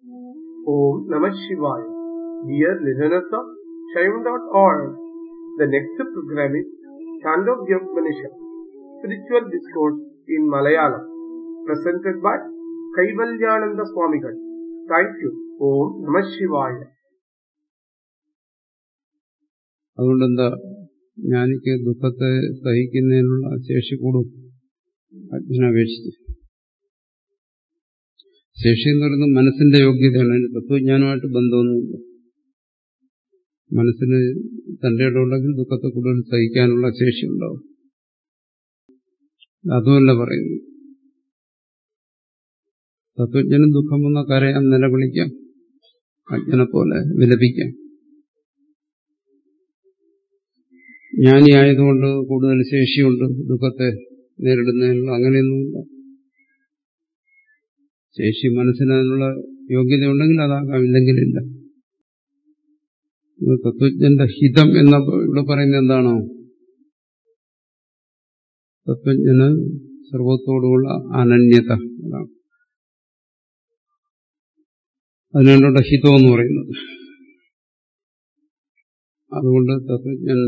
Om Namah Shivaya. Dear listeners of Shaivan.org, the next program is Chandogya Spiritual Discourse in Malayalam, presented by Kaivalyananda Swamigal. Thank you. Om Namah Shivaya. അതുകൊണ്ടെന്താ ജ്ഞാനിക്ക് ദുഃഖത്തെ സഹിക്കുന്നതിനുള്ള ശേഷി കൂടും അജ്ഞനപേക്ഷിച്ച് ശേഷി എന്ന് പറയുന്നത് മനസ്സിന്റെ യോഗ്യതയാണ് അതിന് തത്വജ്ഞാനമായിട്ട് ബന്ധമൊന്നുമില്ല മനസ്സിന് തന്റെ ഇടമുണ്ടെങ്കിൽ ദുഃഖത്തെ കൂടുതൽ സഹിക്കാനുള്ള ശേഷി ഉണ്ടാവും അതുമല്ല പറയുന്നു തത്വജ്ഞനും ദുഃഖം വന്ന കരയാൻ നിലവിളിക്കാം അജ്ഞനെ പോലെ വിലപിക്കാം ജ്ഞാനിയായതുകൊണ്ട് കൂടുതൽ ശേഷിയുണ്ട് ദുഃഖത്തെ നേരിടുന്നതിനുള്ള അങ്ങനെയൊന്നുമില്ല ശേഷി മനസ്സിനതിനുള്ള യോഗ്യതയുണ്ടെങ്കിൽ അതാകാം ഇല്ലെങ്കിലില്ല തത്വജ്ഞന്റെ ഹിതം എന്ന ഇവിടെ പറയുന്നത് എന്താണോ തത്വജ്ഞന് സർവത്തോടുമുള്ള അനന്യത അതാണ് അതിനാണ് ഇവിടെ ഹിതം എന്ന് പറയുന്നത് അതുകൊണ്ട് തത്വജ്ഞൻ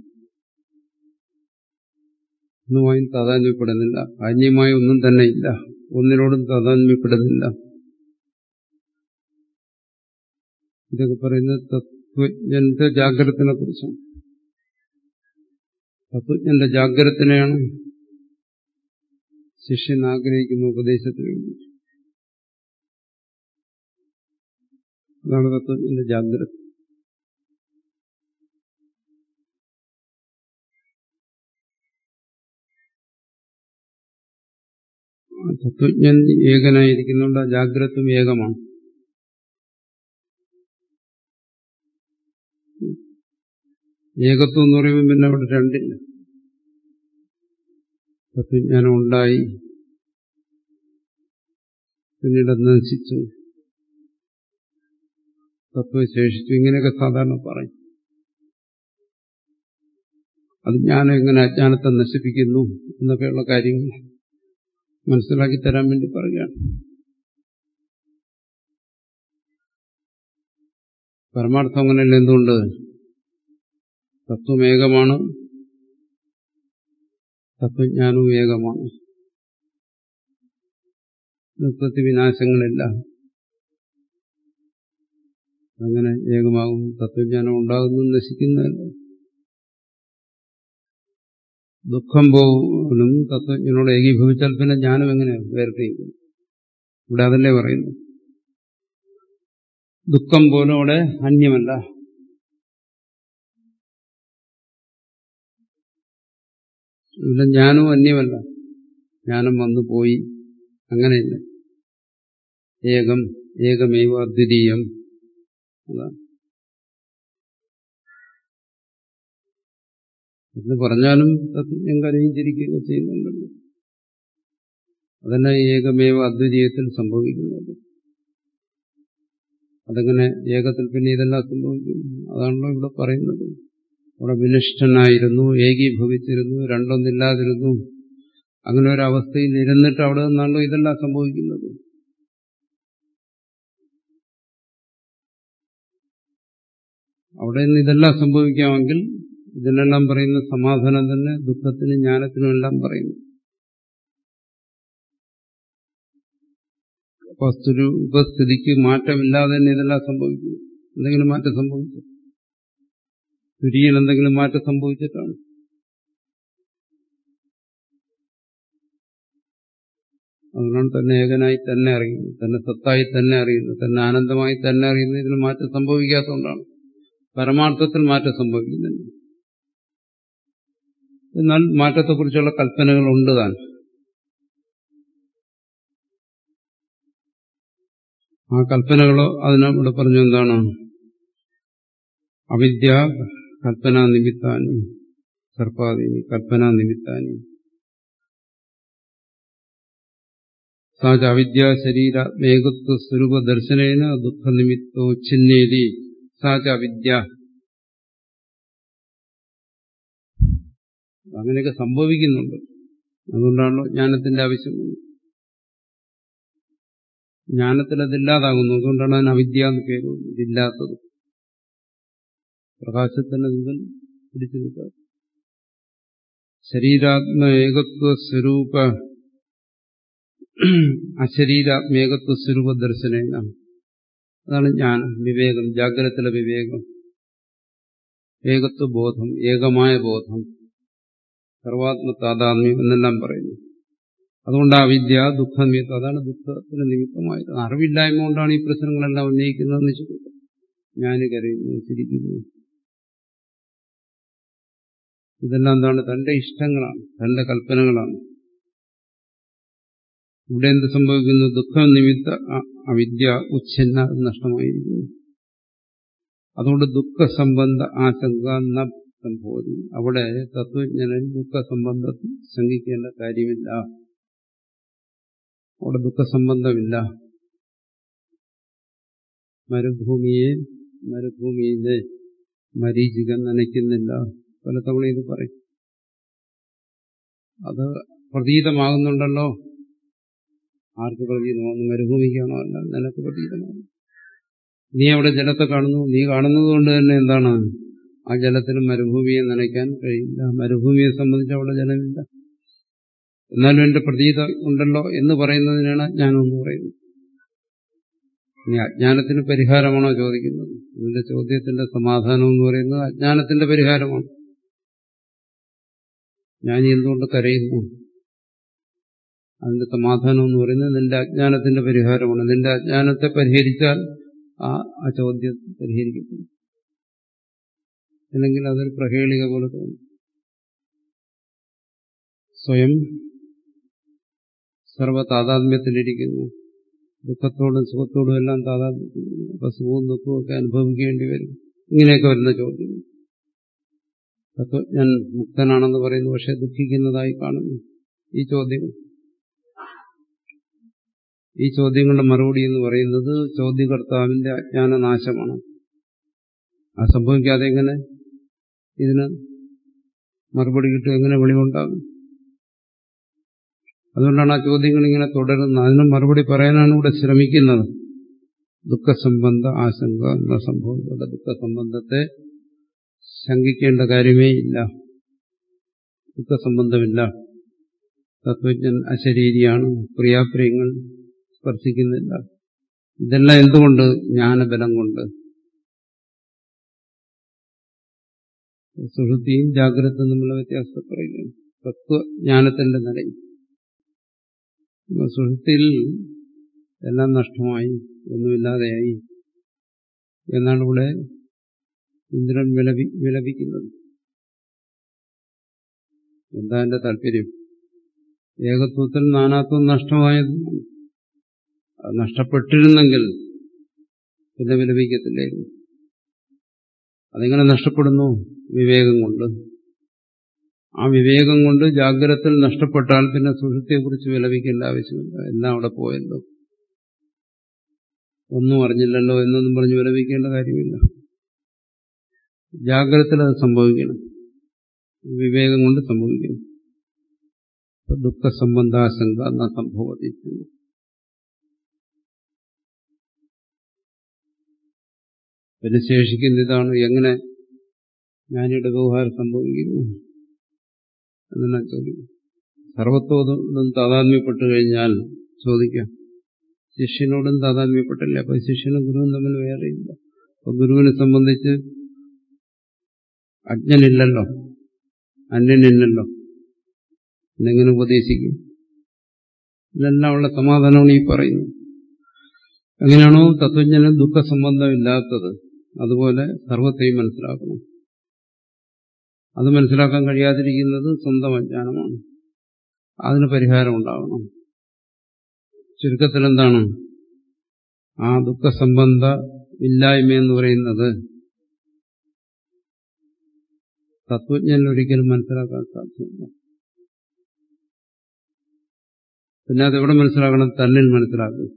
ഒന്നുമായും താതാന്യപ്പെടുന്നില്ല അന്യമായി ഒന്നും തന്നെ ഇല്ല ഒന്നിനോടും താതാന്യപ്പെടുന്നില്ല ഇതൊക്കെ പറയുന്നത് തത്വജ്ഞന്റെ ജാഗ്രതത്തിനെ കുറിച്ചാണ് തത്വജ്ഞന്റെ ജാഗ്രതത്തിനെയാണ് ശിഷ്യൻ ആഗ്രഹിക്കുന്ന ഉപദേശത്തിന് വേണ്ടി അതാണ് തത്വജ്ഞന്റെ ജാഗ്രത തത്വജ്ഞൻ ഏകനായിരിക്കുന്നുണ്ട് ആ ജാഗ്രതും ഏകമാണ് ഏകത്വം എന്ന് പറയുമ്പോൾ പിന്നെ അവിടെ രണ്ടില്ല തത്വജ്ഞാനം ഉണ്ടായി പിന്നീട് നശിച്ചു തത്വം ശേഷിച്ചു ഇങ്ങനെയൊക്കെ സാധാരണ പറയും അത് ജ്ഞാനം എങ്ങനെ അജ്ഞാനത്തെ നശിപ്പിക്കുന്നു എന്നൊക്കെയുള്ള കാര്യങ്ങൾ മനസ്സിലാക്കി തരാൻ വേണ്ടി പറയുകയാണ് പരമാർത്ഥം അങ്ങനെയല്ല എന്തുകൊണ്ട് തത്വം ഏകമാണ് തത്വജ്ഞാനവും ഏകമാണ് ഉത്പത്തി വിനാശങ്ങളില്ല അങ്ങനെ ഏകമാകും തത്വജ്ഞാനം ഉണ്ടാകുന്നു നശിക്കുന്നതല്ല ദുഃഖം പോലും തത്വജ്ഞനോട് ഏകീഭവിച്ചാൽ പിന്നെ ജ്ഞാനം എങ്ങനെ വേർതിരിക്കും ഇവിടെ അതല്ലേ പറയുന്നു ദുഃഖം പോലും അവിടെ അന്യമല്ല ഇവിടെ ജ്ഞാനവും അന്യമല്ല ജ്ഞാനം വന്നു പോയി അങ്ങനെയില്ല ഏകം ഏകമേവ അദ്വിതീയം അതാണ് എന്ന് പറഞ്ഞാലും തത്വജ്ഞം കരയും ചിരിക്കുകയൊക്കെ ചെയ്യുന്നുണ്ടല്ലോ അതന്നെ ഏകമേവ അദ്വിതീയത്തിൽ സംഭവിക്കുന്നത് അതങ്ങനെ ഏകത്തിൽ പിന്നെ ഇതെല്ലാം സംഭവിക്കും അതാണല്ലോ ഇവിടെ പറയുന്നത് അവിടെ വിനിഷ്ഠനായിരുന്നു ഏകീഭവിച്ചിരുന്നു രണ്ടൊന്നില്ലാതിരുന്നു അങ്ങനെ ഒരു അവസ്ഥയിൽ ഇരുന്നിട്ട് അവിടെ നിന്നാണല്ലോ ഇതെല്ലാം സംഭവിക്കുന്നത് അവിടെ നിന്ന് ഇതെല്ലാം സംഭവിക്കാമെങ്കിൽ ഇതിനെല്ലാം പറയുന്ന സമാധാനം തന്നെ ദുഃഖത്തിനും ജ്ഞാനത്തിനും എല്ലാം പറയുന്നു വസ്തുരൂപസ്ഥിതിക്ക് മാറ്റമില്ലാതെ തന്നെ ഇതെല്ലാം സംഭവിക്കുന്നു എന്തെങ്കിലും മാറ്റം സംഭവിച്ചു തുരിയിൽ എന്തെങ്കിലും മാറ്റം സംഭവിച്ചിട്ടാണ് അതുകൊണ്ട് തന്നെ ഏകനായി തന്നെ അറിയുന്നു തന്നെ സത്തായി തന്നെ അറിയുന്നു തന്നെ ആനന്ദമായി തന്നെ അറിയുന്നു ഇതിന് മാറ്റം സംഭവിക്കാത്തതുകൊണ്ടാണ് പരമാർത്ഥത്തിൽ മാറ്റം സംഭവിക്കുന്നുണ്ട് എന്നാൽ മാറ്റത്തെക്കുറിച്ചുള്ള കൽപ്പനകൾ ഉണ്ട് താൻ ആ കൽപ്പനകളോ അതിനെ ഇവിടെ പറഞ്ഞു എന്താണ് അവിദ്യ കൽപ്പനാ നിമിത്താനി സർപ്പാദീനി കൽപ്പനാ നിമിത്താനി സാച അവിദ്യ ശരീരാത്മേകത്വ സ്വരൂപ ദർശനേന ദുഃഖനിമിത്തോ ചിന്നേതി സാച അവിദ്യ അങ്ങനെയൊക്കെ സംഭവിക്കുന്നുണ്ട് അതുകൊണ്ടാണല്ലോ ജ്ഞാനത്തിന്റെ ആവശ്യം ജ്ഞാനത്തിൽ അതില്ലാതാകുന്നു അതുകൊണ്ടാണ് അതിന് അവിദ്യ എന്ന് പേര് ഇതില്ലാത്തത് പ്രകാശത്തിന് മുമ്പിൽ പിടിച്ചു നിൽക്കുക ശരീരാത്മ ഏകത്വ സ്വരൂപ അശരീരാത്മേകത്വ സ്വരൂപ ദർശന അതാണ് ജ്ഞാനം വിവേകം ജാഗ്രതത്തിലെ വിവേകം ഏകത്വ ബോധം ഏകമായ ബോധം സർവാത്മ താതാത്മ്യം എന്നെല്ലാം പറയുന്നു അതുകൊണ്ട് ആ വിദ്യ ദുഃഖ നിമിത്തം അതാണ് ദുഃഖത്തിന് നിമിത്തമായത് അറിവില്ലായ്മ കൊണ്ടാണ് ഈ പ്രശ്നങ്ങളെല്ലാം ഉന്നയിക്കുന്നതെന്ന് ചോദിക്കും ഞാൻ കരയുന്നു ചിരിക്കുന്നു ഇതെല്ലാം എന്താണ് തന്റെ ഇഷ്ടങ്ങളാണ് തന്റെ കൽപ്പനകളാണ് ഇവിടെ എന്ത് സംഭവിക്കുന്നു ദുഃഖം നിമിത്ത അവിദ്യ ഉച്ഛന്ന നഷ്ടമായിരിക്കുന്നു അതുകൊണ്ട് ദുഃഖ സംബന്ധ ആശങ്ക ന സംഭവം അവിടെ തത്വജ്ഞനൻ ദുഃഖ സംബന്ധത്തിൽ ശങ്കിക്കേണ്ട കാര്യമില്ല അവിടെ ദുഃഖസംബന്ധമില്ല മരുഭൂമിയെ മരുഭൂമിയിലെ മരീചിക നനയ്ക്കുന്നില്ല പലതവണ ഇത് പറയും അത് പ്രതീതമാകുന്നുണ്ടല്ലോ ആർക്ക് പ്രതീതമാകുന്നു മരുഭൂമിക്കാണോ അല്ല നിനക്ക് പ്രതീതമാകുന്നു നീ അവിടെ ജലത്തെ കാണുന്നു നീ കാണുന്നത് കൊണ്ട് തന്നെ എന്താണ് ആ ജലത്തിന് മരുഭൂമിയെ നനയ്ക്കാൻ കഴിയില്ല മരുഭൂമിയെ സംബന്ധിച്ച് അവിടെ ജലമില്ല എന്നാലും എന്റെ പ്രതീത ഉണ്ടല്ലോ എന്ന് പറയുന്നതിനാണ് അജ്ഞാനം എന്ന് പറയുന്നത് ഇനി അജ്ഞാനത്തിന് പരിഹാരമാണോ ചോദിക്കുന്നത് ഇതിന്റെ ചോദ്യത്തിന്റെ സമാധാനം എന്ന് പറയുന്നത് അജ്ഞാനത്തിന്റെ പരിഹാരമാണ് ഞാൻ എന്തുകൊണ്ട് കരയുന്നു അതിന്റെ സമാധാനം എന്ന് പറയുന്നത് നിന്റെ അജ്ഞാനത്തിന്റെ പരിഹാരമാണ് നിന്റെ അജ്ഞാനത്തെ പരിഹരിച്ചാൽ ആ ആ ചോദ്യം പരിഹരിക്കപ്പെടും അല്ലെങ്കിൽ അതൊരു പ്രഹേളിക പോലെ തോന്നും സ്വയം സർവ താതാത്മ്യത്തിലിരിക്കുന്നു ദുഃഖത്തോടും സുഖത്തോടും എല്ലാം താതാത്മ്യത്തിലിരിക്കുന്നു അപ്പൊ സുഖവും ദുഃഖവും ഒക്കെ അനുഭവിക്കേണ്ടി വരും ഇങ്ങനെയൊക്കെ വരുന്ന ചോദ്യം തത്വജ്ഞൻ മുക്തനാണെന്ന് പറയുന്നു പക്ഷെ ദുഃഖിക്കുന്നതായി കാണുന്നു ഈ ചോദ്യം ഈ ചോദ്യങ്ങളുടെ മറുപടി എന്ന് പറയുന്നത് ചോദ്യകർത്താവിന്റെ അജ്ഞാന നാശമാണ് അത് സംഭവിക്കാതെ എങ്ങനെ ഇതിന് മറുപടി കിട്ടും എങ്ങനെ വെളിവുണ്ടാകും അതുകൊണ്ടാണ് ആ ചോദ്യങ്ങൾ ഇങ്ങനെ തുടരുന്നത് അതിന് മറുപടി പറയാനാണ് ഇവിടെ ശ്രമിക്കുന്നത് ദുഃഖസംബന്ധ ആശങ്ക എന്ന സംഭവം ഇവിടെ ദുഃഖസംബന്ധത്തെ ശങ്കിക്കേണ്ട കാര്യമേ ഇല്ല ദുഃഖസംബന്ധമില്ല തത്വജ്ഞൻ അശരീരിയാണ് പ്രിയാപ്രിയങ്ങൾ സ്പർശിക്കുന്നില്ല ഇതെല്ലാം എന്തുകൊണ്ട് ജ്ഞാനബലം കൊണ്ട് സുഹൃത്തിയും ജാഗ്രത തമ്മിലുള്ള വ്യത്യാസത്തെ പറയുകയാണ് തത്വജ്ഞാനത്തിന്റെ നിലയിൽ സുഹൃത്തിയിൽ എല്ലാം നഷ്ടമായി ഒന്നുമില്ലാതെയായി എന്നാണ് ഇവിടെ ഇന്ദ്രൻ വിലപി വിലപിക്കുന്നത് എന്താ എന്റെ താല്പര്യം ഏകത്വത്തിൽ നാനാത്വം നഷ്ടമായതാണ് അത് നഷ്ടപ്പെട്ടിരുന്നെങ്കിൽ പിന്നെ വിലപിക്കത്തില്ലായിരുന്നു അതെങ്ങനെ നഷ്ടപ്പെടുന്നു വിവേകം കൊണ്ട് ആ വിവേകം കൊണ്ട് ജാഗ്രതത്തിൽ നഷ്ടപ്പെട്ടാൽ പിന്നെ സുഷുപ്തിയെക്കുറിച്ച് വിലപിക്കേണ്ട ആവശ്യമില്ല എല്ലാം അവിടെ പോയല്ലോ ഒന്നും അറിഞ്ഞില്ലല്ലോ എന്നൊന്നും പറഞ്ഞ് വിലപിക്കേണ്ട കാര്യമില്ല ജാഗ്രതത്തിൽ അത് സംഭവിക്കണം വിവേകം കൊണ്ട് സംഭവിക്കണം ദുഃഖസംബന്ധാശങ്ക എന്ന സംഭവത്തിൽ പിന്നെ ശേഷിക്കുന്ന ഇതാണ് എങ്ങനെ ജ്ഞാനിയുടെ വ്യവഹാരം സംഭവിക്കുന്നു എന്നാ ചോദിക്കും സർവത്തോടും താതാത്മ്യപ്പെട്ടു കഴിഞ്ഞാൽ ചോദിക്കാം ശിഷ്യനോടും താതാത്മ്യപ്പെട്ടില്ല അപ്പൊ ശിഷ്യനും ഗുരുവും തമ്മിൽ വേറെയില്ല അപ്പൊ ഗുരുവിനെ സംബന്ധിച്ച് അജ്ഞനില്ലല്ലോ അന്യനില്ലല്ലോ എന്നെങ്ങനെ ഉപദേശിക്കും ഇതെല്ലാം ഉള്ള സമാധാനമാണ് ഈ പറയുന്നത് എങ്ങനെയാണോ തത്വജ്ഞന് ദുഃഖസംബന്ധമില്ലാത്തത് അതുപോലെ സർവത്തെയും മനസ്സിലാക്കണം അത് മനസ്സിലാക്കാൻ കഴിയാതിരിക്കുന്നത് സ്വന്തം അജ്ഞാനമാണ് അതിന് പരിഹാരം ഉണ്ടാവണം ചുരുക്കത്തിൽ എന്താണ് ആ ദുഃഖസംബന്ധ ഇല്ലായ്മ എന്ന് പറയുന്നത് തത്വജ്ഞൻ ഒരിക്കലും മനസ്സിലാക്കാൻ സാധ്യമല്ല പിന്നെ അതെവിടെ മനസ്സിലാക്കണം തന്നിൽ മനസ്സിലാക്കും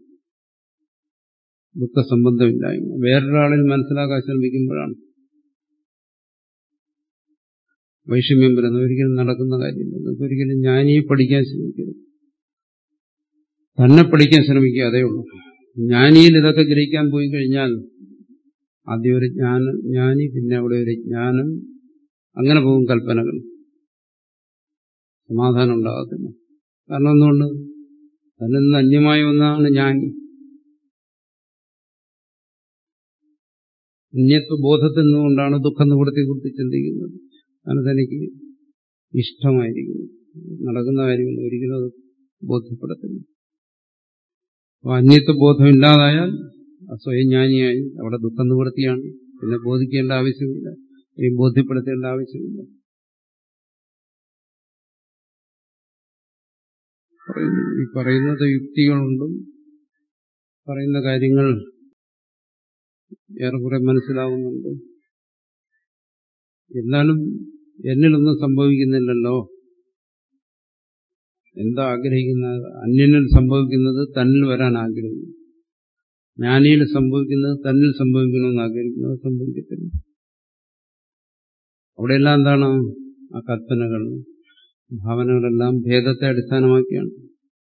ദുഃഖസംബന്ധമില്ലായ്മ വേറൊരാളിൽ മനസ്സിലാക്കാൻ ശ്രമിക്കുമ്പോഴാണ് വൈഷമ്യം വരുന്നത് ഒരിക്കലും നടക്കുന്ന കാര്യമില്ല നിങ്ങൾക്ക് ഒരിക്കലും ജ്ഞാനിയെ പഠിക്കാൻ ശ്രമിക്കരുത് തന്നെ പഠിക്കാൻ ശ്രമിക്കുക അതേ ഉള്ളൂ ജ്ഞാനിയിൽ ഇതൊക്കെ ഗ്രഹിക്കാൻ പോയി കഴിഞ്ഞാൽ ആദ്യം ഒരു ജ്ഞാനം ജ്ഞാനി പിന്നെ അവിടെ ഒരു ജ്ഞാനം അങ്ങനെ പോകും കൽപ്പനകൾ സമാധാനം ഉണ്ടാകത്തില്ല കാരണം എന്തുകൊണ്ട് തന്നിൽ നിന്ന് അന്യമായ ഒന്നാണ് ജ്ഞാനി അന്യത്വ ബോധത്തിൽ നിന്നുകൊണ്ടാണ് ദുഃഖ നിവൃത്തിയെ കുറിച്ച് ചിന്തിക്കുന്നത് കാരണം തനിക്ക് ഇഷ്ടമായിരിക്കുന്നു നടക്കുന്ന കാര്യങ്ങൾ ഒരിക്കലും അത് ബോധ്യപ്പെടത്തില്ല അപ്പൊ അന്യത്വ ബോധം ഇല്ലാതായാൽ സ്വയം ജ്ഞാനിയായി അവിടെ ദുഃഖ നിവൃത്തിയാണ് പിന്നെ ബോധിക്കേണ്ട ആവശ്യമില്ല ഇനി ബോധ്യപ്പെടുത്തേണ്ട ആവശ്യമില്ല ഈ പറയുന്നത് യുക്തികളുണ്ട് പറയുന്ന കാര്യങ്ങൾ ഏറെക്കുറെ മനസ്സിലാവുന്നുണ്ട് എന്നാലും എന്നിലൊന്നും സംഭവിക്കുന്നില്ലല്ലോ എന്താ ആഗ്രഹിക്കുന്നത് അന്യനിൽ സംഭവിക്കുന്നത് തന്നിൽ വരാൻ ആഗ്രഹിക്കുന്നു ജ്ഞാനിയിൽ സംഭവിക്കുന്നത് തന്നിൽ സംഭവിക്കണമെന്ന് ആഗ്രഹിക്കുന്നത് സംഭവിക്കത്തില്ല അവിടെയെല്ലാം എന്താണ് ആ കൽപ്പനകൾ ഭാവനകളെല്ലാം ഭേദത്തെ അടിസ്ഥാനമാക്കിയാണ്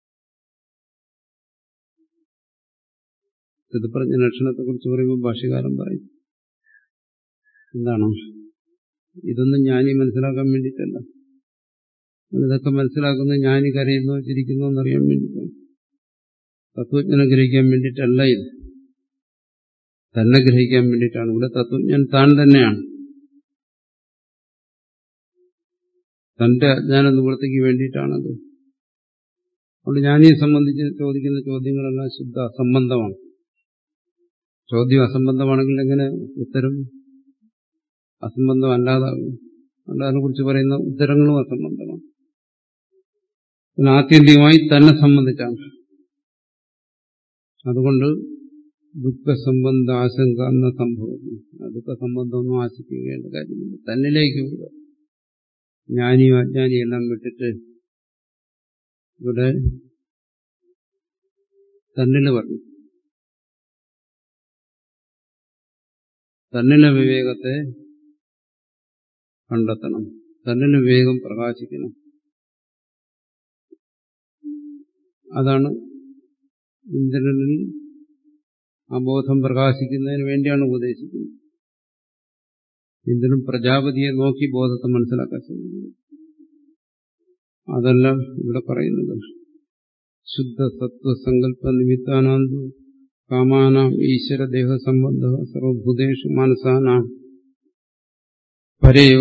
സ്ഥിതിപ്രജ്ഞ ലക്ഷണത്തെ കുറിച്ച് പറയുമ്പോൾ ഭാഷ്യകാരൻ പറയും എന്താണ് ഇതൊന്നും ജ്ഞാനി മനസ്സിലാക്കാൻ വേണ്ടിയിട്ടല്ല ഇതൊക്കെ മനസ്സിലാക്കുന്നത് ജ്ഞാനി കരയുന്നോ ചിരിക്കുന്നോ എന്നറിയാൻ വേണ്ടിയിട്ടാണ് തത്വജ്ഞനെ ഗ്രഹിക്കാൻ വേണ്ടിയിട്ടല്ല ഇത് തന്നെ ഗ്രഹിക്കാൻ വേണ്ടിയിട്ടാണ് ഇവിടെ തത്വജ്ഞൻ താൻ തന്നെയാണ് തന്റെ അജ്ഞാന നിവൃത്തിക്ക് വേണ്ടിയിട്ടാണത് അതുകൊണ്ട് ഞാനീ സംബന്ധിച്ച് ചോദിക്കുന്ന ചോദ്യങ്ങളെല്ലാം ശുദ്ധ അസംബന്ധമാണ് ചോദ്യം അസംബന്ധമാണെങ്കിൽ എങ്ങനെ ഉത്തരം അസംബന്ധം അല്ലാതാകും അതുകൊണ്ട് അതിനെക്കുറിച്ച് പറയുന്ന ഉത്തരങ്ങളും അസംബന്ധമാണ് പിന്നെ ആത്യന്തികമായി തന്നെ സംബന്ധിച്ചാണ് അതുകൊണ്ട് ദുഃഖസംബന്ധ ആശങ്ക എന്ന സംഭവം ദുഃഖ സംബന്ധമൊന്നും ആശിക്കേണ്ട കാര്യമില്ല തന്നിലേക്ക് വരിക ജ്ഞാനിയും അജ്ഞാനിയും എല്ലാം വിട്ടിട്ട് ഇവിടെ തന്നില് പറഞ്ഞു തന്നിലെ വിവേകത്തെ കണ്ടെത്തണം തന്നിലെ വിവേകം പ്രകാശിക്കണം അതാണ് ഇന്ദ്രനിൽ അബോധം പ്രകാശിക്കുന്നതിന് വേണ്ടിയാണ് ഉപദേശിക്കുന്നത് ഇന്ദ്രൻ പ്രജാപതിയെ നോക്കി ബോധത്തെ മനസ്സിലാക്കാൻ ശ്രമിക്കുന്നു അതല്ല ഇവിടെ പറയുന്നത് ശുദ്ധ സത്വ സങ്കല്പ നിമിത്താനാന്തു കാമാനാം ഈശ്വരദേഹ സംബന്ധ സർവഭൂതേഷു മാനസാനാം പരേവ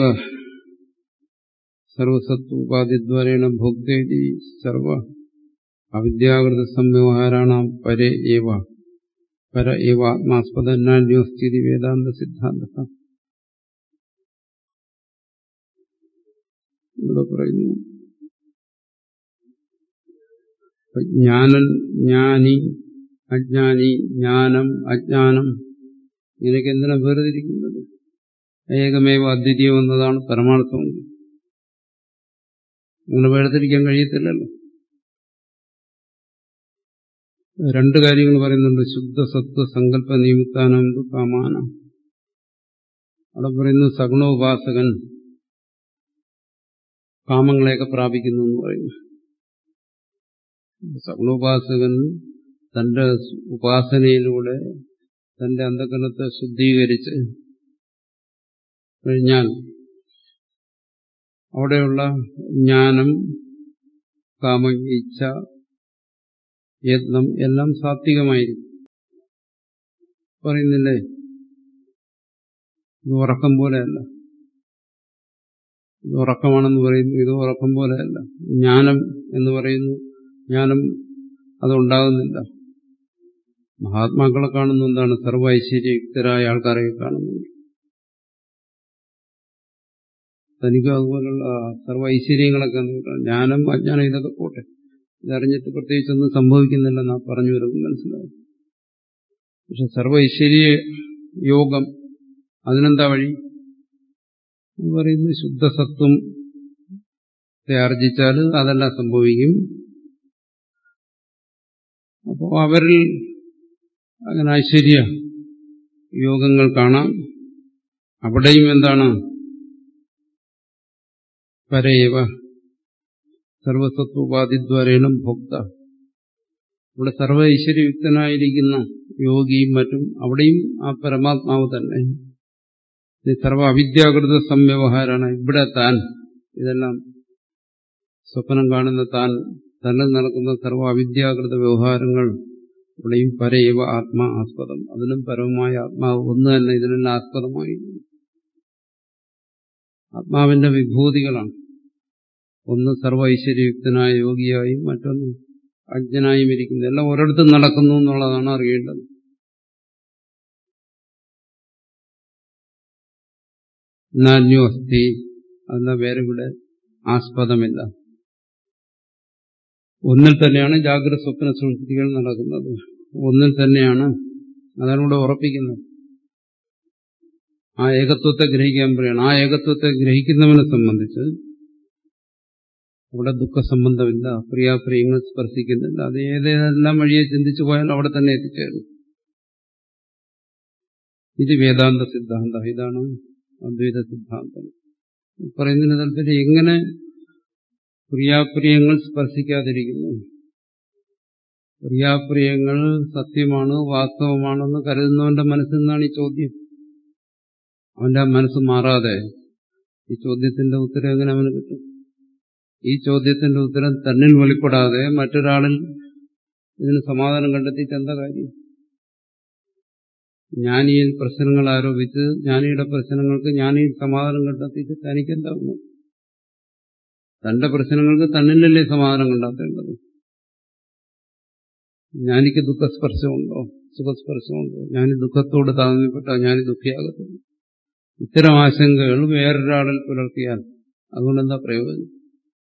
സർവസത്വോപാധിദ്വാരേണ ഭോക്തേതി സർവ അവിദ്യാകൃത സംവ്യവഹാരാണാം പരേ ഏവ പര ഏവ ആത്മാസ്പദന്യോസ്ഥിതി വേദാന്ത സിദ്ധാന്ത ഇവിടെ പറയുന്നു ജ്ഞാനൻ ജ്ഞാനി അജ്ഞാനി ജ്ഞാനം അജ്ഞാനം ഇങ്ങനെയൊക്കെ എന്തിനാ വേർതിരിക്കുന്നത് ഏകമേവ അദ്വിതീയം എന്നതാണ് പരമാർത്ഥം അങ്ങനെ വേർതിരിക്കാൻ കഴിയത്തില്ലല്ലോ രണ്ട് കാര്യങ്ങൾ പറയുന്നുണ്ട് ശുദ്ധ സത്വ സങ്കല്പ നിമിത്താനന്ദ കാമാന അവിടെ പറയുന്നു സഗുണോപാസകൻ കാമങ്ങളെയൊക്കെ പ്രാപിക്കുന്നു എന്ന് പറയുന്നു സഗുണോപാസകൻ തന്റെ ഉപാസനയിലൂടെ തന്റെ അന്ധകരണത്തെ ശുദ്ധീകരിച്ച് കഴിഞ്ഞാൽ അവിടെയുള്ള ജ്ഞാനം കാമ ഇച്ഛ യത്നം എല്ലാം സാത്വികമായിരിക്കും പറയുന്നില്ലേ ഇത് ഉറക്കം പോലെയല്ല ഇത് ഉറക്കമാണെന്ന് പറയുന്നു ഇത് ഉറക്കം പോലെയല്ല ജ്ഞാനം എന്ന് പറയുന്നു ജ്ഞാനം അതുണ്ടാകുന്നില്ല മഹാത്മാക്കളെ കാണുന്ന എന്താണ് സർവ ഐശ്വര്യയുക്തരായ ആൾക്കാരെ കാണുന്നുണ്ട് തനിക്കും അതുപോലുള്ള സർവ ഐശ്വര്യങ്ങളൊക്കെ ജ്ഞാനം അജ്ഞാനം ഇതൊക്കെ പോട്ടെ ഇതറിഞ്ഞിട്ട് പ്രത്യേകിച്ചൊന്നും സംഭവിക്കുന്നില്ലെന്നാ പറഞ്ഞു വരുന്നത് മനസ്സിലാവും പക്ഷെ സർവ ഐശ്വര്യ യോഗം അതിനെന്താ വഴി എന്ന് പറയുന്നത് ശുദ്ധസത്വം ആർജിച്ചാൽ അതെല്ലാം സംഭവിക്കും അപ്പോൾ അവരിൽ അങ്ങനെ ഐശ്വര്യ യോഗങ്ങൾ കാണാം അവിടെയും എന്താണ് പരയവ സർവസത്വോപാധിദ്വാരേണം ഭോക്ത ഇവിടെ സർവ ഐശ്വര്യയുക്തനായിരിക്കുന്ന യോഗിയും മറ്റും അവിടെയും ആ പരമാത്മാവ് തന്നെ ഇത് സർവ അവിദ്യാകൃത സംവ്യവഹാരമാണ് ഇവിടെ താൻ ഇതെല്ലാം സ്വപ്നം കാണുന്ന താൻ തന്നെ നടക്കുന്ന സർവ അവിദ്യാകൃത വ്യവഹാരങ്ങൾ ഇവിടെയും പരയവ ആത്മാ ആസ്പദം അതിനും പരമമായ ആത്മാവ് ഒന്ന് തന്നെ ഇതിനെല്ലാം ആസ്പദമായി ആത്മാവിന്റെ വിഭൂതികളാണ് ഒന്ന് സർവ ഐശ്വര്യയുക്തനായ യോഗിയായും മറ്റൊന്ന് അജ്ഞനായും ഇരിക്കുന്നത് എല്ലാം ഒരിടത്തും നടക്കുന്നു എന്നുള്ളതാണ് അറിയേണ്ടത് നാന്യോ അസ്ഥി അതെന്ന വേറെ ഇവിടെ ആസ്പദമില്ല ഒന്നിൽ തന്നെയാണ് ജാഗ്രത സ്വപ്ന സുഹൃത്തികൾ നടക്കുന്നത് ഒന്നിൽ തന്നെയാണ് അതാണ് ഇവിടെ ഉറപ്പിക്കുന്നത് ആ ഏകത്വത്തെ ഗ്രഹിക്കാൻ പറയണം ആ ഏകത്വത്തെ ഗ്രഹിക്കുന്നവനെ സംബന്ധിച്ച് അവിടെ ദുഃഖസംബന്ധമില്ല പ്രിയാപ്രിയങ്ങൾ സ്പർശിക്കുന്നില്ല അത് ഏതേതെല്ലാം വഴിയെ ചിന്തിച്ചു പോയാൽ അവിടെ തന്നെ എത്തിച്ചേരും ഇത് വേദാന്ത സിദ്ധാന്തം ഇതാണ് അദ്വൈത സിദ്ധാന്തം പറയുന്നതിന് താല്പര്യം എങ്ങനെ പ്രിയാപ്രിയങ്ങൾ സ്പർശിക്കാതിരിക്കുന്നു പ്രിയാപ്രിയങ്ങൾ സത്യമാണ് വാസ്തവമാണെന്ന് കരുതുന്നവന്റെ മനസ്സിൽ നിന്നാണ് ഈ ചോദ്യം അവന്റെ മനസ്സ് മാറാതെ ഈ ചോദ്യത്തിന്റെ ഉത്തരം എങ്ങനെ അവന് കിട്ടും ഈ ചോദ്യത്തിന്റെ ഉത്തരം തന്നിൽ വെളിപ്പെടാതെ മറ്റൊരാളിൽ ഇതിന് സമാധാനം കണ്ടെത്തിയിട്ട് എന്താ കാര്യം ജ്ഞാനിയിൽ പ്രശ്നങ്ങൾ ആരോപിച്ച് ജ്ഞാനിയുടെ പ്രശ്നങ്ങൾക്ക് ജ്ഞാനിയിൽ സമാധാനം കണ്ടെത്തിയിട്ട് തനിക്കെന്താ തന്റെ പ്രശ്നങ്ങൾക്ക് തന്നിലല്ലേ സമാധാനം കണ്ടെത്തേണ്ടത് ജ്ഞാനിക്ക് ദുഃഖസ്പർശമുണ്ടോ സുഖസ്പർശമുണ്ടോ ഞാൻ ദുഃഖത്തോട് താഴ്ന്നപ്പെട്ട ഞാൻ ദുഃഖിയാകത്തുള്ളൂ ഇത്തരം ആശങ്കകൾ വേറൊരാളിൽ പുലർത്തിയാൽ അതുകൊണ്ടെന്താ പ്രയോജനം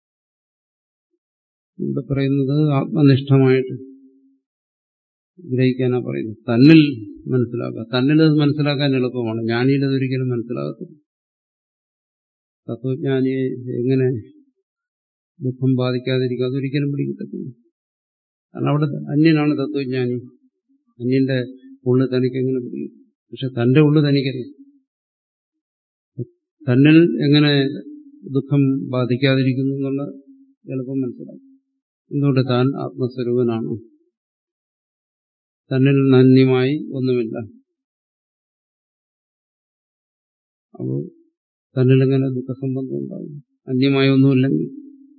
ഇവിടെ പറയുന്നത് ആത്മനിഷ്ഠമായിട്ട് ഗ്രഹിക്കാനാ പറയുന്നത് തന്നിൽ മനസ്സിലാക്കുക തന്നിൽ അത് മനസ്സിലാക്കാൻ എളുപ്പമാണ് ജ്ഞാനിയിലത് ഒരിക്കലും മനസ്സിലാകത്തില്ല തത്വജ്ഞാനിയെ എങ്ങനെ ദുഃഖം ബാധിക്കാതിരിക്കുക അതൊരിക്കലും പിടികിട്ടത്തില്ല കാരണം അവിടെ അന്യനാണ് തത്വജ്ഞാനി അന്യന്റെ ഉള്ളു തനിക്ക് എങ്ങനെ പിടിക്കും പക്ഷെ തന്റെ ഉള്ളു തനിക്കറിയാം തന്നിൽ എങ്ങനെ ദുഃഖം ബാധിക്കാതിരിക്കുന്നു എന്നുള്ള എളുപ്പം മനസ്സിലാക്കും എന്തുകൊണ്ട് താൻ ആത്മസ്വരൂപനാണ് തന്നിൽ നന്യമായി ഒന്നുമില്ല അപ്പോൾ തന്നിലെങ്ങനെ ദുഃഖസംബന്ധം ഉണ്ടാകും അന്യമായി ഒന്നുമില്ലെങ്കിൽ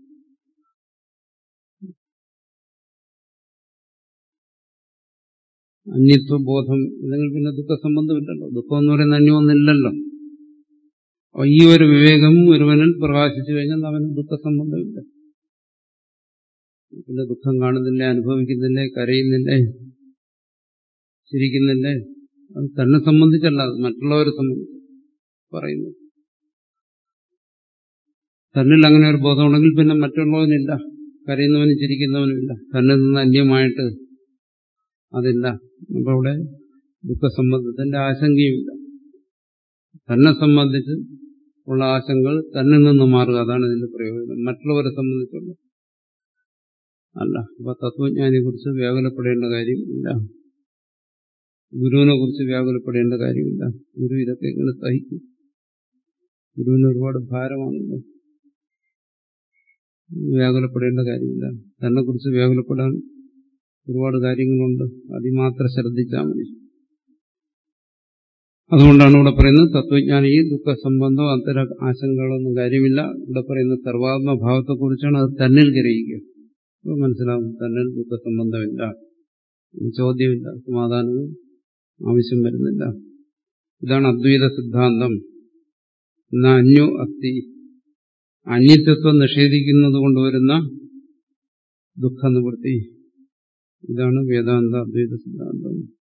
അന്യത്വബോധം ഇല്ലെങ്കിൽ പിന്നെ ദുഃഖസംബന്ധമില്ലല്ലോ ദുഃഖം എന്ന് പറയുന്ന അന്യമൊന്നില്ലല്ലോ അപ്പൊ ഈ ഒരു വിവേകം ഒരുവനിൽ പ്രകാശിച്ചു കഴിഞ്ഞാൽ അവന് ദുഃഖസംബന്ധമില്ല പിന്നെ ദുഃഖം കാണുന്നില്ലേ അനുഭവിക്കുന്നില്ലേ കരയുന്നില്ലേ ചിരിക്കുന്നില്ലേ അത് തന്നെ സംബന്ധിച്ചല്ല അത് മറ്റുള്ളവരെ സംബന്ധിച്ച് പറയുന്നു തന്നിൽ അങ്ങനെ ഒരു ബോധമുണ്ടെങ്കിൽ പിന്നെ മറ്റുള്ളവനില്ല കരയുന്നവനും ചിരിക്കുന്നവനുമില്ല തന്നിൽ നിന്ന് അന്യമായിട്ട് അതില്ല അപ്പൊ അവിടെ ദുഃഖസംബന്ധത്തിന്റെ ആശങ്കയുമില്ല തന്നെ സംബന്ധിച്ച് ഉള്ള ആശങ്കകൾ തന്നിൽ നിന്ന് മാറുക അതാണ് ഇതിന്റെ പ്രയോജനം മറ്റുള്ളവരെ സംബന്ധിച്ചുള്ള അല്ല അപ്പൊ തത്വജ്ഞാനിയെ കുറിച്ച് വ്യാകുലപ്പെടേണ്ട കാര്യം ഇല്ല ഗുരുവിനെ കുറിച്ച് വ്യാകുലപ്പെടേണ്ട കാര്യമില്ല ഗുരു ഇതൊക്കെ എങ്ങനെ സഹിക്കും ഗുരുവിന് ഒരുപാട് ഭാരമാണല്ലോ വ്യാകുലപ്പെടേണ്ട കാര്യമില്ല തന്നെ കുറിച്ച് വ്യാകുലപ്പെടാൻ ഒരുപാട് കാര്യങ്ങളുണ്ട് അതിമാത്രം ശ്രദ്ധിച്ചാൽ മതി അതുകൊണ്ടാണ് ഇവിടെ പറയുന്നത് തത്വജ്ഞാനി ദുഃഖ സംബന്ധം അത്തരം ആശങ്കകളൊന്നും കാര്യമില്ല ഇവിടെ പറയുന്ന സർവാത്മഭാവത്തെക്കുറിച്ചാണ് അത് തന്നിൽ ഗ്രഹിക്കുക അപ്പോൾ മനസ്സിലാവും തന്നിൽ ദുഃഖ സംബന്ധമില്ല ചോദ്യമില്ല സമാധാനവും ആവശ്യം വരുന്നില്ല ഇതാണ് അദ്വൈത സിദ്ധാന്തം എന്നാ അന്യോ അസ്ഥി അന്യത്വം നിഷേധിക്കുന്നത് കൊണ്ടുവരുന്ന ദുഃഖ നിവൃത്തി ഇതാണ് വേദാന്ത അദ്വൈത സിദ്ധാന്തം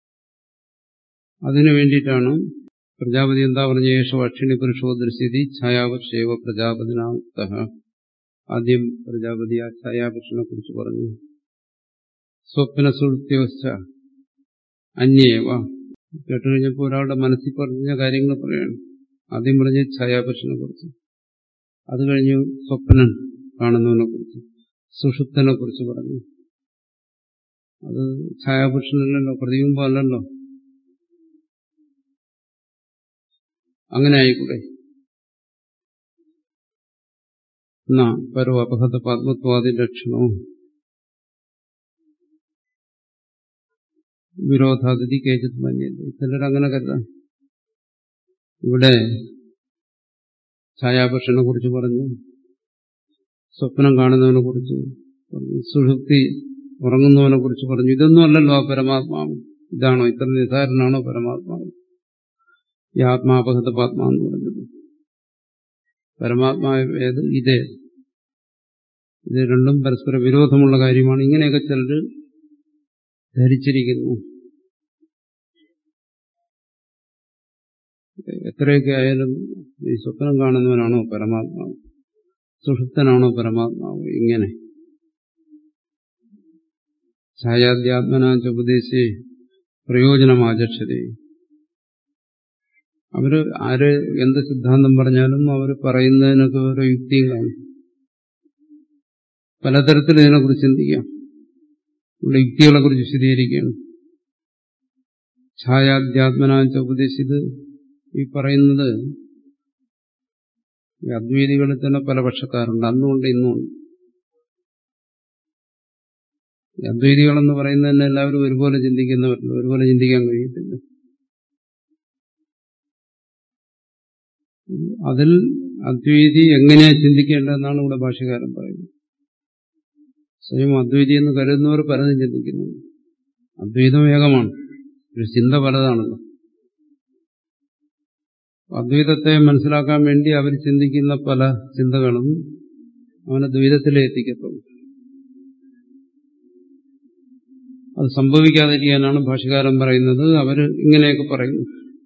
അതിനു വേണ്ടിയിട്ടാണ് പ്രജാപതി എന്താ പറഞ്ഞ യേശു അക്ഷിണി പുരുഷോ ദൃശ്യതി ഛായാവർഷേവ പ്രജാപതിനാമുക്ത ആദ്യം പ്രജാപതി ആ ഛായാപുരുഷനെ കുറിച്ച് പറഞ്ഞു സ്വപ്ന സുഹൃത്യോച്ച അന്യേവ കേട്ടുകഴിഞ്ഞപ്പോൾ ഒരാളുടെ മനസ്സിൽ പറഞ്ഞ കാര്യങ്ങൾ പറയാണ് ആദ്യം പറഞ്ഞ ഛായാപുരുഷനെ കുറിച്ച് അത് കഴിഞ്ഞ് സ്വപ്നൻ കാണുന്നവനെ കുറിച്ച് സുഷുപ്തനെ കുറിച്ച് പറഞ്ഞു അത് ഛായാപുരുഷനല്ലല്ലോ പ്രതിബിംബം അല്ലല്ലോ അങ്ങനെ ആയിക്കൂടെ എന്നാ പരോ അപഹത പാത്മത്വാദി ലക്ഷണവും വിരോധാതിഥി കേജിത് മഞ്ഞില്ല ചിലരങ്ങനെ കരുതാം ഇവിടെ ഛായാപുരുഷനെ കുറിച്ച് പറഞ്ഞു സ്വപ്നം കാണുന്നവനെ കുറിച്ച് പറഞ്ഞു സുഷുപ്തി ഉറങ്ങുന്നവനെ കുറിച്ച് പറഞ്ഞു ഇതൊന്നും അല്ലല്ലോ ആ പരമാത്മാവ് ഇതാണോ ഇത്ര നിസാരനാണോ പരമാത്മാവ് ഈ ആത്മാപഹത പാത്മാ എന്ന് പറഞ്ഞത് പരമാത്മാവേത് ഇതേ ഇത് രണ്ടും പരസ്പര വിരോധമുള്ള കാര്യമാണ് ഇങ്ങനെയൊക്കെ ചിലർ ധരിച്ചിരിക്കുന്നു എത്രയൊക്കെ ആയാലും ഈ സ്വപ്നം കാണുന്നവനാണോ പരമാത്മാവ് സുഷുപ്തനാണോ പരമാത്മാവ് ഇങ്ങനെ ഛായാധ്യാത്മനാച്ച ഉപദേശി പ്രയോജനമാചക്ഷതേ അവര് ആര് എന്ത് സിദ്ധാന്തം പറഞ്ഞാലും അവർ പറയുന്നതിനൊക്കെ ഓരോ യുക്തിയും കാണും പലതരത്തിൽ ഇതിനെക്കുറിച്ച് ചിന്തിക്കാം ഇവിടെ യുക്തികളെ കുറിച്ച് വിശദീകരിക്കുകയാണ് ഛായാധ്യാത്മനാച്ച ഉപദേശിത് ഈ പറയുന്നത് ഈ അദ്വൈതികളിൽ തന്നെ പല പക്ഷക്കാരുണ്ട് അന്നുകൊണ്ട് ഇന്നുമുണ്ട് ഈ അദ്വൈതികളെന്ന് പറയുന്നത് തന്നെ എല്ലാവരും ഒരുപോലെ ചിന്തിക്കുന്നവരല്ല ഒരുപോലെ ചിന്തിക്കാൻ കഴിയത്തില്ല അതിൽ അദ്വൈതി എങ്ങനെയാ ചിന്തിക്കേണ്ടതെന്നാണ് ഇവിടെ ഭാഷകാരൻ പറയുന്നത് സ്വയം അദ്വൈതി എന്ന് കരുതുന്നവർ പലതും ചിന്തിക്കുന്നുണ്ട് അദ്വൈതം ഏകമാണ് ഒരു ചിന്ത പലതാണല്ലോ അദ്വൈതത്തെ മനസ്സിലാക്കാൻ വേണ്ടി അവർ ചിന്തിക്കുന്ന പല ചിന്തകളും അവനെ ദ്വൈതത്തിലേ എത്തിക്കത്തുള്ളൂ അത് സംഭവിക്കാതിരിക്കാനാണ് ഭാഷകാരൻ പറയുന്നത് അവർ ഇങ്ങനെയൊക്കെ പറയുന്നു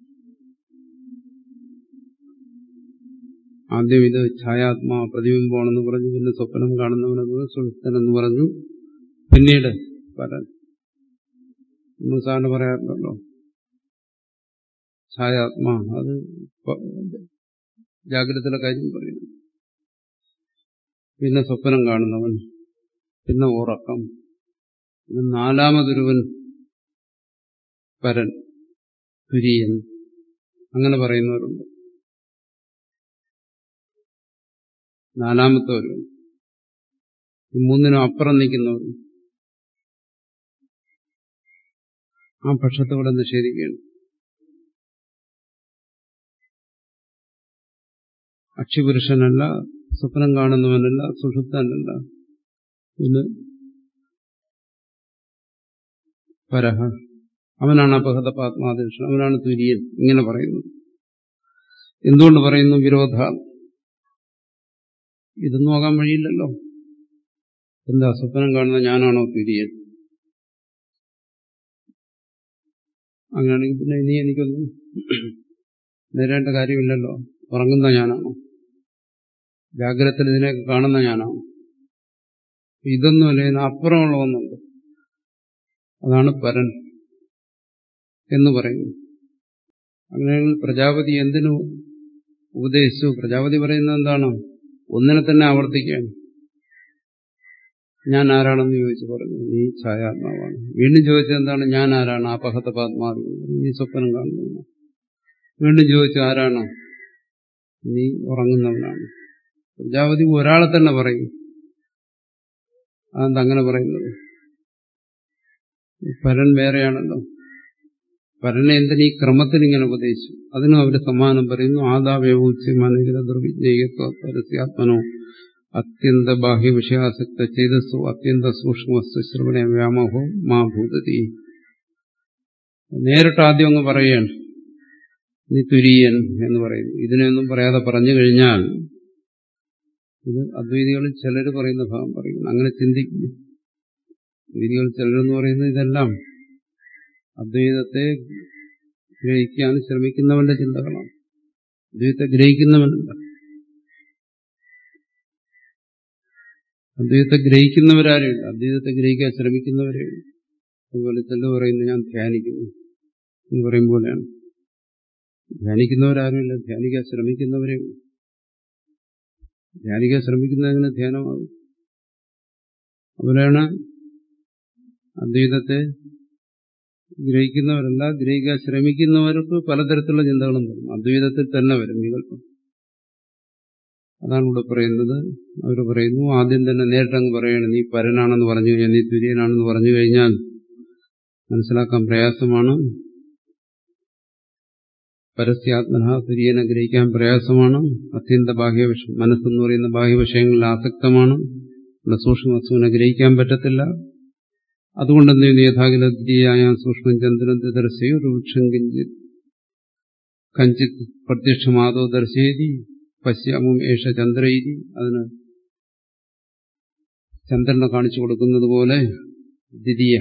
ആദ്യം ഇത് ഛായാത്മാ പ്രതിബിംബമാണെന്ന് പറഞ്ഞു പിന്നെ സ്വപ്നം കാണുന്നവനെന്ന് സുഹൃത്തനെന്ന് പറഞ്ഞു പിന്നീട് പരൻ നമ്മൾ സാറിന് പറയാറുണ്ടല്ലോ ഛായാത്മാ അത് ജാഗ്രതയുടെ കാര്യം പറയുന്നു പിന്നെ സ്വപ്നം കാണുന്നവൻ പിന്നെ ഉറക്കം പിന്നെ നാലാമതൊരുവൻ പരൻ തുര്യൻ അങ്ങനെ പറയുന്നവരുണ്ട് നാലാമത്തെ ഒരുവൻ ഈ മൂന്നിനും അപ്പുറം നിൽക്കുന്നവരും ആ പക്ഷത്തെ ഇവിടെ നിഷേധിക്കുകയാണ് അക്ഷിപുരുഷനല്ല സ്വപ്നം കാണുന്നവനല്ല സുഷുപ്തനല്ല പിന്നെ പരഹ അവനാണ് അപഹത പാത്മാദർശൻ അവനാണ് തുര്യൻ ഇങ്ങനെ പറയുന്നത് എന്തുകൊണ്ട് പറയുന്നു വിരോധ ഇത് നോക്കാൻ വഴിയില്ലല്ലോ എന്താ സ്വപ്നം കാണുന്ന ഞാനാണോ തുര്യൻ അങ്ങനെയാണെങ്കിൽ പിന്നെ ഇനി എനിക്കൊന്നും നേരേണ്ട കാര്യമില്ലല്ലോ ഉറങ്ങുന്ന ഞാനാണോ ജാഗ്രതത്തിൽ ഇതിനെയൊക്കെ കാണുന്ന ഞാനാണോ ഇതൊന്നുമല്ല ഇതിന് അപ്പുറമുള്ള ഒന്നുണ്ട് അതാണ് പരൻ എന്ന് പറയുന്നു അങ്ങനെയെങ്കിൽ പ്രജാപതി എന്തിനു ഉപദേശിച്ചു പ്രജാപതി പറയുന്നത് എന്താണ് ഒന്നിനെ തന്നെ ആവർത്തിക്കുകയാണ് ഞാൻ ആരാണെന്ന് ചോദിച്ചു പറഞ്ഞു നീ ഛായാത്മാവാണ് വീണ്ടും ചോദിച്ചത് എന്താണ് ഞാൻ ആരാണ് അപഹത പാത്മാവ് നീ സ്വപ്നം കാണുന്നവനാണ് വീണ്ടും ചോദിച്ചു ആരാണ് നീ ഉറങ്ങുന്നവനാണ് പ്രജാപതി ഒരാളെ തന്നെ പറയും അതെന്താ അങ്ങനെ പറയുന്നത് പരൻ വേറെയാണല്ലോ പരനെ എന്തിനീ ക്രമത്തിൽ ഇങ്ങനെ ഉപദേശിച്ചു അതിനും അവർ സമ്മാനം പറയുന്നു ആദാവ്യവൂച്ച് മനോഹര ദുർവിജ്ഞേയത്വ പരസ്യാത്മനോ അത്യന്ത ബാഹ്യ വിഷയാസക്ത ചേതസ്സു അത്യന്ത സൂക്ഷ്മസ്തു ശ്രവണ വ്യാമോഹോ മാ ഭൂതതി നേരിട്ട് ആദ്യം അങ്ങ് പറയുകയാണ് നീ തുര്യൻ എന്ന് പറയുന്നു ഇതിനെയൊന്നും പറയാതെ പറഞ്ഞു കഴിഞ്ഞാൽ ഇത് അദ്വൈതികളിൽ ചിലർ പറയുന്ന ഭാഗം പറയുന്നു അങ്ങനെ ചിന്തിക്കുന്നു അദ്വൈതികൾ ചിലരെന്ന് പറയുന്നത് ഇതെല്ലാം അദ്വൈതത്തെ ഗ്രഹിക്കാൻ ശ്രമിക്കുന്നവന്റെ ചിന്തകളാണ് അദ്വൈതത്തെ ഗ്രഹിക്കുന്നവനല്ല അദ്വൈതത്തെ ഗ്രഹിക്കുന്നവരാരുമില്ല അദ്വൈതത്തെ ഗ്രഹിക്കാൻ ശ്രമിക്കുന്നവരേ ഉള്ളൂ അതുപോലെ ചില പറയുന്നു ഞാൻ ധ്യാനിക്കുന്നു എന്ന് പറയും പോലെയാണ് ധ്യാനിക്കുന്നവരാരുമില്ല ധ്യാനിക്കാൻ ശ്രമിക്കുന്നവരേ ഉള്ളൂ ധ്യാനിക്കാൻ ശ്രമിക്കുന്നതെങ്ങനെ ധ്യാനമാകും അവരാണ് അദ്വൈതത്തെ ഗ്രഹിക്കുന്നവരല്ല ഗ്രഹിക്കാൻ ശ്രമിക്കുന്നവർക്ക് പലതരത്തിലുള്ള ചിന്തകളും വരും അദ്വൈതത്തിൽ തന്നെ വരും വികല്പം അതാണ് ഇവിടെ പറയുന്നത് അവർ പറയുന്നു ആദ്യം തന്നെ നേരിട്ടങ്ങ് പറയണം നീ പരനാണെന്ന് പറഞ്ഞു കഴിഞ്ഞാൽ നീ തുര്യനാണെന്ന് പറഞ്ഞു കഴിഞ്ഞാൽ മനസ്സിലാക്കാൻ പ്രയാസമാണ് പരസ്യാത്മന തുര്യനെ ഗ്രഹിക്കാൻ പ്രയാസമാണ് അത്യന്ത ബാഹ്യവിഷയം മനസ്സെന്ന് പറയുന്ന ബാഹ്യവിഷയങ്ങളിൽ ആസക്തമാണ് ഇവിടെ സൂക്ഷ്മവസ്തുവിനെ ഗ്രഹിക്കാൻ പറ്റത്തില്ല അതുകൊണ്ട് എന്ത് ചെയ്യുന്നു യഥാകിലദ്രിയായ സൂക്ഷ്മം ചന്ദ്രൻ ദർശയോ വൃക്ഷം കിഞ്ചിത് കഞ്ചിത് പ്രത്യക്ഷമാതോ ദർശയതി പശ്യാമും ഏഷ ചന്ദ്രയിരി അതിന് ചന്ദ്രനെ കാണിച്ചു കൊടുക്കുന്നത് പോലെ ദ്വിതീയ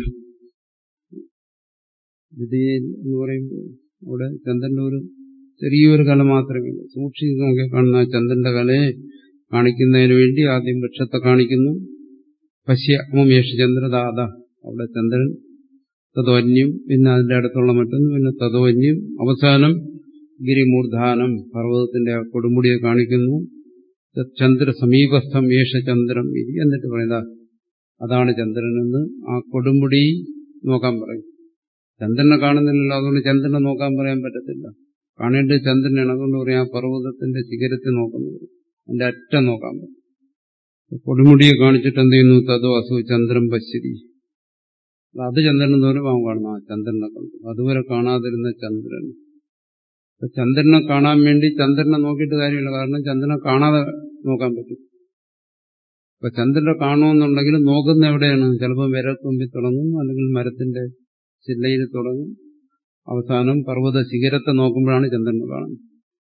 ദ്വിതീയ എന്ന് പറയുമ്പോൾ അവിടെ ചന്ദ്രന്റെ ഒരു ചെറിയൊരു കല മാത്രമേ ഉള്ളൂ സൂക്ഷിച്ച് നോക്കി കാണുന്ന ചന്ദ്രന്റെ കലയെ കാണിക്കുന്നതിന് വേണ്ടി ആദ്യം വൃക്ഷത്തെ കാണിക്കുന്നു പശ്യമേഷ ചന്ദ്രദാത അവിടെ ചന്ദ്രൻ തതോന്യം പിന്നെ അതിന്റെ അടുത്തുള്ള മറ്റൊന്ന് പിന്നെ തതോന്യം അവസാനം ഗിരിമൂർധാനം പർവ്വതത്തിന്റെ ആ കൊടുമുടിയെ കാണിക്കുന്നു ചന്ദ്ര സമീപസ്ഥം യേശ ചന്ദ്രം ഇരി എന്നിട്ട് പറയുന്നത് അതാണ് ചന്ദ്രനെന്ന് ആ കൊടുമുടി നോക്കാൻ പറയും ചന്ദ്രനെ കാണുന്നില്ലല്ലോ അതുകൊണ്ട് ചന്ദ്രനെ നോക്കാൻ പറയാൻ പറ്റത്തില്ല കാണേണ്ടത് ചന്ദ്രനാണ് അതുകൊണ്ട് പറയാം ആ പർവ്വതത്തിന്റെ ശിഖരത്തിൽ നോക്കുന്നത് അതിന്റെ അറ്റം നോക്കാൻ പറ്റും കൊടുമുടിയെ കാണിച്ചിട്ട് എന്ത് ചെയ്യുന്നു തതോ അസു ചന്ദ്രൻ പശ്യതി അത് ചന്ദ്രൻ എന്ന് പറയുമ്പോൾ അവൻ കാണുന്നു ആ ചന്ദ്രനെ കണ്ടു അതുവരെ കാണാതിരുന്ന ചന്ദ്രൻ ചന്ദ്രനെ കാണാൻ വേണ്ടി ചന്ദ്രനെ നോക്കിയിട്ട് കാര്യമില്ല കാരണം ചന്ദ്രനെ കാണാതെ നോക്കാൻ പറ്റും ഇപ്പൊ ചന്ദ്രനെ കാണുമെന്നുണ്ടെങ്കിൽ നോക്കുന്ന എവിടെയാണ് ചിലപ്പോൾ വിരൽത്തുമ്പിൽ തുടങ്ങും അല്ലെങ്കിൽ മരത്തിന്റെ ചില്ലയിൽ തുടങ്ങും അവസാനം പർവ്വത ശിഖരത്തെ നോക്കുമ്പോഴാണ് ചന്ദ്രനെ കാണുന്നത്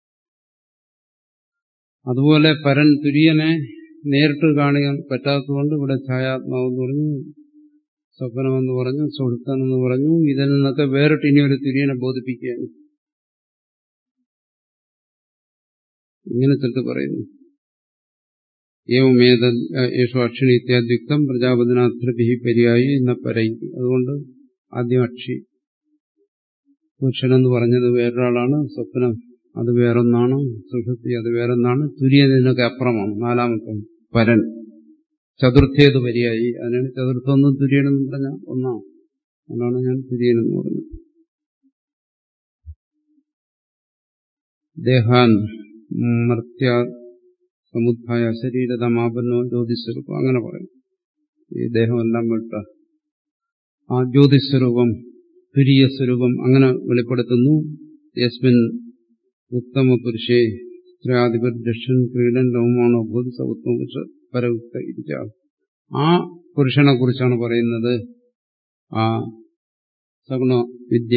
അതുപോലെ പരൻ തുര്യനെ നേരിട്ട് കാണാൻ പറ്റാത്തതുകൊണ്ട് ഇവിടെ ഛായാത്മാവെന്ന് പറഞ്ഞു സ്വപ്നമെന്ന് പറഞ്ഞു സുഹൃത്തനെന്ന് പറഞ്ഞു ഇതിൽ നിന്നൊക്കെ വേറിട്ട് ഇനി ഒരു തുര്യനെ ബോധിപ്പിക്കുകയാണ് ഇങ്ങനെ ചിലത്ത് പറയുന്നു ഏവമേത യേശു അക്ഷിണി ഇത്യാദ്യുക്തം പ്രജാപതിനാത്രഭി പര്യായി എന്ന പരൈതി അതുകൊണ്ട് ആദ്യം അക്ഷി പുരുഷനെന്ന് പറഞ്ഞത് വേറൊരാളാണ് സ്വപ്നം അത് വേറൊന്നാണ് സുഷുപ്തി അത് വേറൊന്നാണ് തുര്യതിനൊക്കെ അപ്പുറമാണ് നാലാമത്തെ പരൻ ചതുർത്ഥേത് പര്യായി അതിനാണ് ചതുർത്ഥമെന്നും തുര്യനെന്നും പറഞ്ഞ ഒന്നാണ് അതാണ് ഞാൻ തുര്യനെന്ന് പറഞ്ഞത് ദേഹാൻ മർത്യ സമുദ്ധായ ശരീരതമാപന്നോ ജ്യോതിസ്വരൂപം അങ്ങനെ പറയും ഈ ദേഹമെല്ലാം വിട്ട ആ ജ്യോതിസ്വരൂപം തുരീയ സ്വരൂപം അങ്ങനെ വെളിപ്പെടുത്തുന്നു യസ്മിൻ ഉത്തമ പുരുഷേ സ്ത്രീയാധിപർ ദക്ഷൻ ക്രീഡൻ ലോമാണോ ഭൂതിസ ഉത്തമ പുരുഷ പരവുക്ത ഇരിച്ച ആ പുരുഷനെ കുറിച്ചാണ് പറയുന്നത് ആ സഗുണ വിദ്യ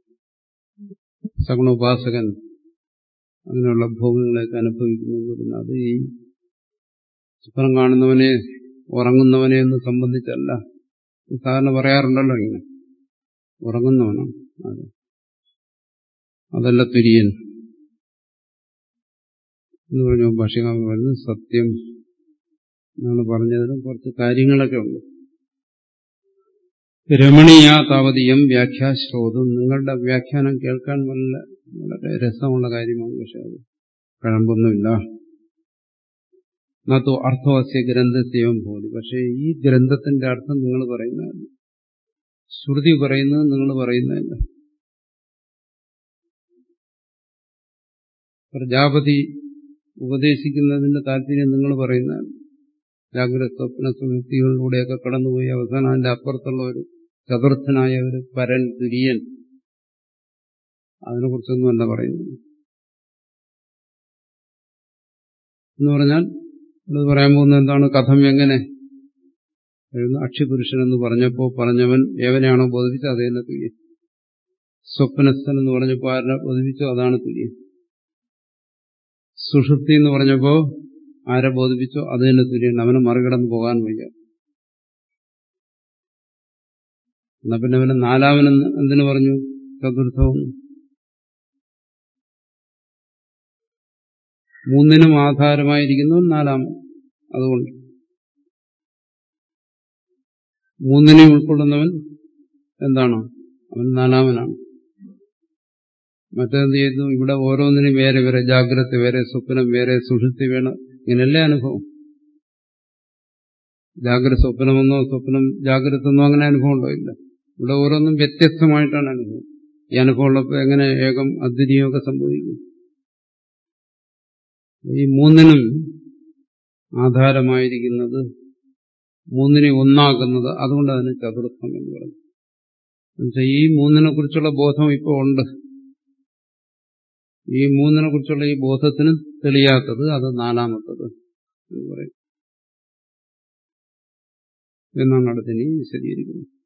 സഗുണോപാസകൻ അങ്ങനെയുള്ള ഭോഗങ്ങളെയൊക്കെ അനുഭവിക്കുന്നു എന്ന് പറയുന്നത് അത് ഈ സ്വപ്നം കാണുന്നവനെ ഉറങ്ങുന്നവനെ ഒന്നും സംബന്ധിച്ചല്ല സാധാരണ പറയാറുണ്ടല്ലോ ഇങ്ങനെ ഉറങ്ങുന്നവനാണ് അതെ അതല്ല തുര്യൻ എന്ന് പറഞ്ഞു ഭാഷകാമൻ പറയുന്നത് സത്യം എന്നാണ് പറഞ്ഞതിന് കുറച്ച് കാര്യങ്ങളൊക്കെ ഉണ്ട് രമണീയ താവതീയം വ്യാഖ്യാശ്രോതും നിങ്ങളുടെ വ്യാഖ്യാനം കേൾക്കാൻ വളരെ വളരെ രസമുള്ള കാര്യമാണ് പക്ഷെ അത് കഴമ്പൊന്നുമില്ല നത്തോ അർത്ഥവാസ്യ ഗ്രന്ഥത്തെയും പോലും പക്ഷെ ഈ ഗ്രന്ഥത്തിന്റെ അർത്ഥം നിങ്ങൾ പറയുന്നതല്ല ശ്രുതി പറയുന്നത് നിങ്ങൾ പറയുന്നതല്ല പ്രജാപതി ഉപദേശിക്കുന്നതിന്റെ താല്പര്യം നിങ്ങൾ പറയുന്നതാണ് ജാഗ്രത സ്വപ്ന സുഹൃത്തികളിലൂടെയൊക്കെ കടന്നുപോയി അവസാനം അതിന്റെ അപ്പുറത്തുള്ള ഒരു ചതുർത്ഥനായ ഒരു പരൻ തുര്യൻ അതിനെക്കുറിച്ചൊന്നുമല്ല പറയുന്നത് എന്ന് പറഞ്ഞാൽ ഇത് പറയാൻ പോകുന്നത് എന്താണ് കഥം എങ്ങനെ അക്ഷിപുരുഷൻ എന്ന് പറഞ്ഞപ്പോൾ പറഞ്ഞവൻ ഏവനെയാണോ ബോധിപ്പിച്ചത് അത് തന്നെ തുര്യൻ സ്വപ്നസ്ഥൻ എന്ന് പറഞ്ഞപ്പോൾ ആരെ ബോധിപ്പിച്ചോ അതാണ് തുര്യൻ സുഷുപ്തി എന്ന് പറഞ്ഞപ്പോ ആരെ ബോധിപ്പിച്ചോ അത് തന്നെ തുര്യൻ അവന് മറികടന്ന് പോകാൻ വയ്യ എന്നാ പിന്നെ അവന് നാലാമനെന്ന് എന്തിനു പറഞ്ഞു ചതുർത്ഥവും മൂന്നിനും ആധാരമായിരിക്കുന്നു നാലാമൻ അതുകൊണ്ട് മൂന്നിനെ ഉൾക്കൊള്ളുന്നവൻ എന്താണ് അവൻ നാലാമനാണ് മറ്റെന്ത് ചെയ്യുന്നു ഇവിടെ ഓരോന്നിനും വേറെ വേറെ ജാഗ്രത വേറെ സ്വപ്നം വേറെ സുഷുപ്തി വേണം ഇങ്ങനെയല്ലേ അനുഭവം ജാഗ്രത സ്വപ്നമെന്നോ സ്വപ്നം ജാഗ്രത എന്നോ അങ്ങനെ അനുഭവം ഉണ്ടോ ഇല്ല ഇവിടെ ഓരോന്നും വ്യത്യസ്തമായിട്ടാണ് അനുഭവം ഈ അനുഭവം ഉള്ളപ്പോൾ എങ്ങനെ ഏകം അദ്വിതീയമൊക്കെ സംഭവിക്കും ഈ മൂന്നിനും ആധാരമായിരിക്കുന്നത് മൂന്നിനെ ഒന്നാക്കുന്നത് അതുകൊണ്ട് അതിന് ചതുർത്ഥം എന്ന് പറയുന്നു എന്നുവെച്ചാൽ ഈ മൂന്നിനെ കുറിച്ചുള്ള ബോധം ഇപ്പോൾ ഉണ്ട് ഈ മൂന്നിനെ കുറിച്ചുള്ള ഈ ബോധത്തിന് തെളിയാത്തത് അത് നാലാമത്തത് എന്ന് പറയും എന്നാണ് അടുത്ത് ഇനി വിശദീകരിക്കുന്നത്